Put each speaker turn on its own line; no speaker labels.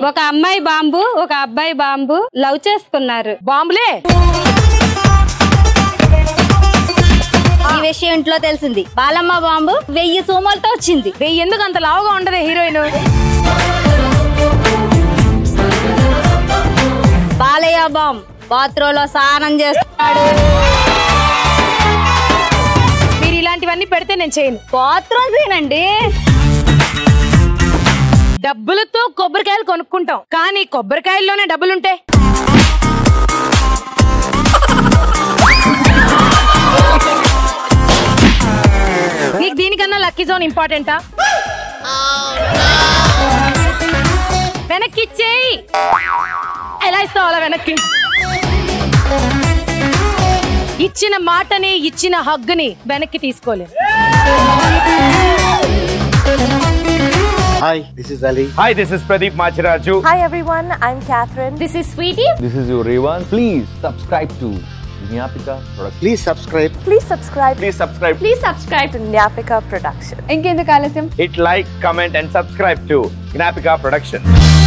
ఒక అమ్మాయి బాంబు ఒక అబ్బాయి బాంబు లవ్ చేసుకున్నారు
బాంబులే
ఈ విషయం ఇంట్లో తెలిసింది బాలమ్మ బాంబు వెయ్యి సోమాలతో వచ్చింది
వెయ్యి ఎందుకు అంత లావుగా ఉండదు హీరోయిన్
బాలయ్య బాంబ్ బాత్రూమ్ లో స్నానం చేస్తున్నాడు
మీరు ఇలాంటివన్నీ పెడితే నేను చేయను
బాత్రూమ్ సీనండి
డబ్బులతో కొబ్బరికాయలు కొనుక్కుంటాం కానీ కొబ్బరికాయల్లోనే డబ్బులుంటే నీకు దీనికన్నా లక్కీ జోన్ ఇంపార్టెంటా వెనక్కి ఇచ్చేయి ఎలా ఇస్తావు అలా వెనక్కి ఇచ్చిన మాటని ఇచ్చిన హగ్గుని వెనక్కి తీసుకోలేదు
Hi, this is Ali.
Hi, this is Pradeep Machiraju.
Hi everyone, I'm Catherine.
This is Sweety
This is your Revan. Please subscribe to Nyapika Production.
Please subscribe.
Please subscribe
Please subscribe,
Please subscribe to Nyapika Production.
hit like, comment, and subscribe to Gnapika Production.